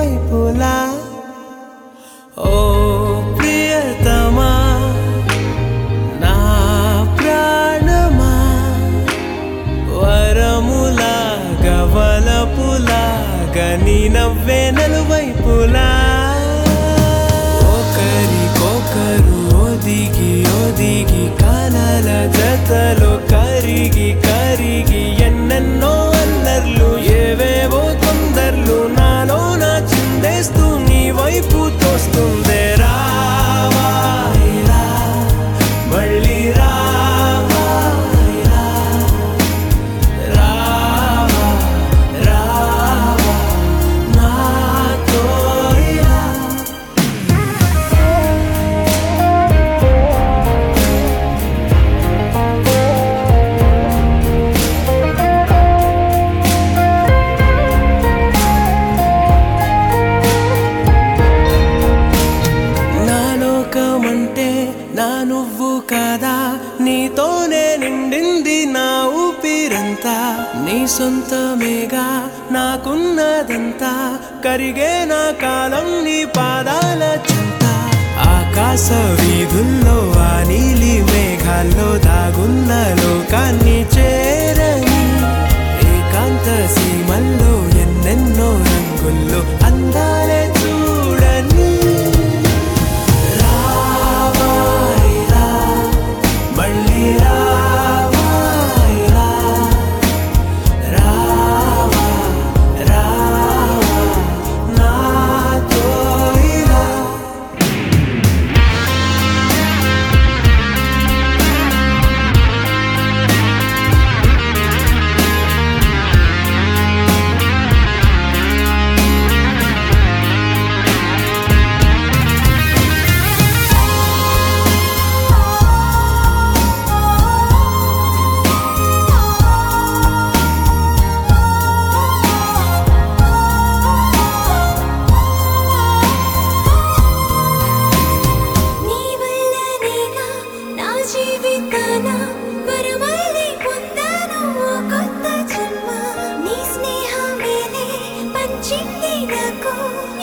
వైపులా ఓ ప్రియతమా నా ప్రాణమా వరములాగా వలపులాగా నీ నవ్వే నలువైపులా ఒకరికొకరు ఒదిగి ఒదిగి కలల జతలో కరిగి కరిగి ఎన్నెన్నో అల్లర్లు ఏవేవో తొందర్లు నాలో నా చిందేస్తూ నీ వైపు తోస్తుందే రావా ఇలా, మళ్ళీ రావా ఇలా, రావా రావా నాతో ఇలా నా లోకమంటే నా నువ్వు కాదా నీతోనే నిండింది నా ఊపిరంతా నీ సొంతమేగా నాకున్నదంతా కరిగే నా కాలం నీ పాదాల చింత ఆకాశ వీధుల్లో ఆ నీలి మేఘాల్లో దాగున్న లోకాన్ని చేరని ఏకాంత సీమల్లో ఎన్నెన్నో రంగుల్లో అందాలే చూడని రావా ఇలా, మళ్ళీ రావా ఇలా, రావా, రావా, నాతో ఇలా. నీ వల్లనేగా నా జీవితాన వరమల్లి పొందాను ఓ కొత్త జన్మ నీ స్నేహమేలే పంచింది నాకు